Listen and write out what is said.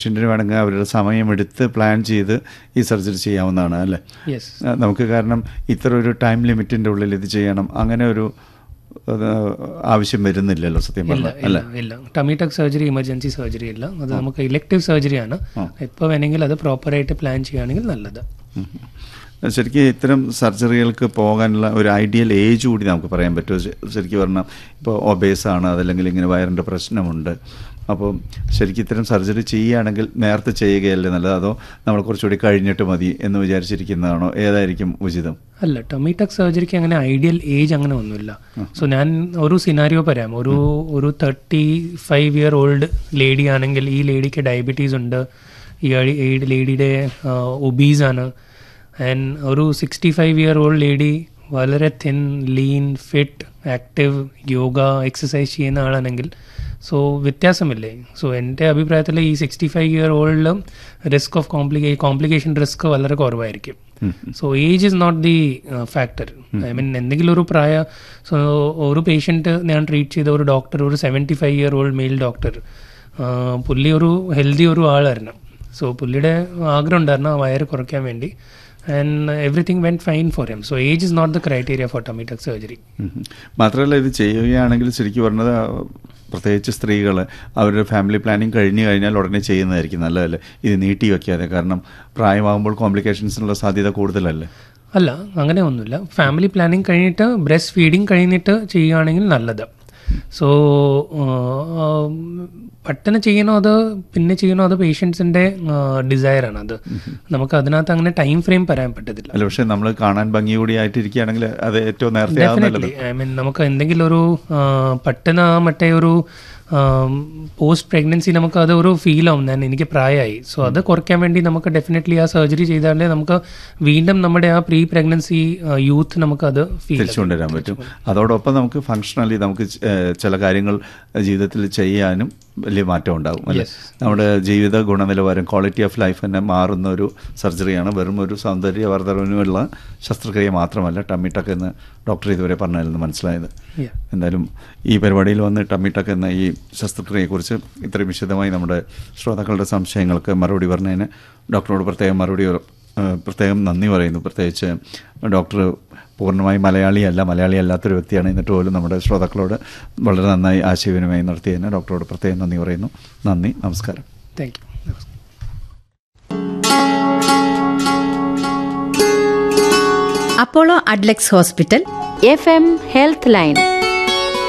പേഷ്യൻറ്റിന് വേണമെങ്കിൽ അവരുടെ സമയമെടുത്ത് പ്ലാൻ ചെയ്ത് ഈ സർജറി ചെയ്യാവുന്നതാണ് അല്ലേ യെസ് ആ, നമുക്ക് കാരണം ഇത്ര ഒരു ടൈം ലിമിറ്റിൻ്റെ ഉള്ളിൽ ഇത് ചെയ്യണം അങ്ങനെ ഒരു അത് ആവശ്യം വരുന്നില്ലല്ലോ സത്യം ഇല്ല പറഞ്ഞാൽ ഇല്ല അല്ലേ ഇല്ല ടമീടക് സർജറി ഇമർജൻസി സർജറി ഇല്ല അത് നമുക്ക് ഇലക്റ്റീവ് സർജറിയാണ് എപ്പോൾ വേണമെങ്കിൽ അത് പ്രോപ്പറായിട്ട് പ്ലാൻ ചെയ്യുകയാണെങ്കിൽ നല്ലത് ഉം. ശരിക്കും ഇത്തരം സർജറികൾക്ക് പോകാനുള്ള ഒരു ഐഡിയൽ ഏജ് കൂടി നമുക്ക് പറയാൻ പറ്റുമോ ശ- ശരിക്കും പറഞ്ഞാൽ ഇപ്പോൾ ഒബേസ് ആണ് അതല്ലെങ്കിൽ ഇങ്ങനെ വയറിൻ്റെ പ്രശ്നമുണ്ട് അപ്പോൾ ശരിക്കും ഇത്തരം സർജറി ചെയ്യുകയാണെങ്കിൽ നേരത്തെ ചെയ്യുകയല്ലേ നല്ലത് അതോ നമ്മൾ കുറച്ചുകൂടി കഴിഞ്ഞിട്ട് മതി എന്ന് വിചാരിച്ചിരിക്കുന്നതാണോ ഏതായിരിക്കും ഉചിതം അല്ല ടൊമിടക് സർജറിക്ക് അങ്ങനെ ഐഡിയൽ ഏജ് അങ്ങനെ ഒന്നുമില്ല സോ ഞാൻ ഒരു സിനാരിയോ പറയാം ഒരു ഒരു thirty five year old lady ആണെങ്കിൽ ഈ ലേഡിക്ക് ഡയബറ്റീസ് ഉണ്ട് ഈ ലേഡിയുടെ ഒബീസ് ആണ് ആൻഡ് ഒരു sixty five year old lady വളരെ thin lean fit active yoga exercise ചെയ്യുന്ന ആളാണെങ്കിൽ സോ വ്യത്യാസമില്ലേ സോ എൻ്റെ അഭിപ്രായത്തിൽ ഈ സിക്സ്റ്റി ഫൈവ് ഇയർ ഓൾഡിലും risk of complica complication risk വളരെ കുറവായിരിക്കും so age is not the factor I mean എന്തെങ്കിലും ഒരു പ്രായ സോ ഒരു പേഷ്യൻറ്റ് ഞാൻ ട്രീറ്റ് ചെയ്ത ഒരു ഡോക്ടർ ഒരു seventy five year old male doctor പുള്ളി ഒരു ഹെൽത്തി ഒരു ആളായിരുന്നു സോ പുള്ളിയുടെ ആഗ്രഹം ഉണ്ടായിരുന്നു ആ വയറ് കുറയ്ക്കാൻ വേണ്ടി and everything when fine for him so age is not the criteria for tummy tuck surgery ഉം. മാത്രമല്ല ഇത് ചെയ്യുകയാണെങ്കിൽ ശരിക്കും പറഞ്ഞത് പ്രത്യേകിച്ച് സ്ത്രീകൾ അവരുടെ ഫാമിലി പ്ലാനിങ് കഴിഞ്ഞു കഴിഞ്ഞാൽ ഉടനെ ചെയ്യുന്നതായിരിക്കും നല്ലതല്ലേ ഇത് നീട്ടി വയ്ക്കാതെ കാരണം പ്രായമാകുമ്പോൾ കോംപ്ലിക്കേഷൻസിനുള്ള സാധ്യത കൂടുതലല്ലേ അല്ല അങ്ങനെ ഒന്നുമില്ല ഫാമിലി പ്ലാനിങ് കഴിഞ്ഞിട്ട് ബ്രസ്റ്റ് ഫീഡിങ് കഴിഞ്ഞിട്ട് ചെയ്യുകയാണെങ്കിൽ നല്ലത് സോ പെട്ടെന്ന് ചെയ്യണോ അത് പിന്നെ ചെയ്യണോ അത് പേഷ്യൻസിൻ്റെ ഡിസയറാണ് അത് നമുക്ക് അതിനകത്ത് അങ്ങനെ ടൈം ഫ്രെയിം പറയാൻ പറ്റത്തില്ല അല്ല പക്ഷേ നമ്മൾ കാണാൻ ഭംഗി കൂടി ആയിട്ടിരിക്കുകയാണെങ്കിൽ അത് ഏറ്റവും നേരത്തെ ആവുന്നല്ലോ ഡെഫിനറ്റ്ലി ഐ മീൻ നമുക്ക് എന്തെങ്കിലും ഒരു ആ, പെട്ടെന്ന് ആ മറ്റേ ഒരു പോസ്റ്റ് പ്രഗ്നൻസി നമുക്ക് അത് ഒരു ഫീൽ ആവും ഞാൻ എനിക്ക് പ്രായമായി സോ അത് കുറയ്ക്കാൻ വേണ്ടി നമുക്ക് ഡെഫിനറ്റ്ലി ആ സർജറി ചെയ്താലേ നമുക്ക് വീണ്ടും നമ്മുടെ ആ പ്രീ പ്രഗ്നൻസി യൂത്ത് നമുക്ക് അത് ഫീൽ തിരിച്ചു കൊണ്ടുവരാൻ പറ്റും അതോടൊപ്പം നമുക്ക് ഫങ്ഷണലി നമുക്ക് ച- ഏഹ് ചില കാര്യങ്ങൾ ജീവിതത്തിൽ ചെയ്യാനും വലിയ മാറ്റം ഉണ്ടാകും അല്ലേ നമ്മുടെ ജീവിത ഗുണനിലവാരം ക്വാളിറ്റി ഓഫ് ലൈഫ് തന്നെ മാറുന്ന ഒരു സർജറിയാണ് വെറും ഒരു സൗന്ദര്യവർദ്ധനവിനുള്ള ശസ്ത്രക്രിയ മാത്രമല്ല ടമ്മിട്ടക്ക് എന്ന് ഡോക്ടർ ഇതുവരെ പറഞ്ഞായിരുന്നു മനസ്സിലായത് Yeah. എന്തായാലും ഈ പരിപാടിയിൽ വന്ന് ടമ്മിട്ടക്ക് എന്ന ഈ ശസ്ത്രക്രിയയെക്കുറിച്ച് ഇത്രയും വിശദമായി നമ്മുടെ ശ്രോതാക്കളുടെ സംശയങ്ങൾക്ക് മറുപടി പറഞ്ഞതിന് ഡോക്ടറോട് പ്രത്യേകം മറുപടി ഏഹ് പ്രത്യേകം നന്ദി പറയുന്നു പ്രത്യേകിച്ച് ഡോക്ടർ പൂർണ്ണമായി മലയാളിയല്ല മലയാളി അല്ലാത്തൊരു വ്യക്തിയാണ് എന്നിട്ട് പോലും നമ്മുടെ ശ്രോതാക്കളോട് വളരെ നന്നായി ആശയവിനിമയം നടത്തിയതിന് ഡോക്ടറോട് പ്രത്യേകം നന്ദി പറയുന്നു നന്ദി നമസ്കാരം thank you Apollo Adlux hospital F M health line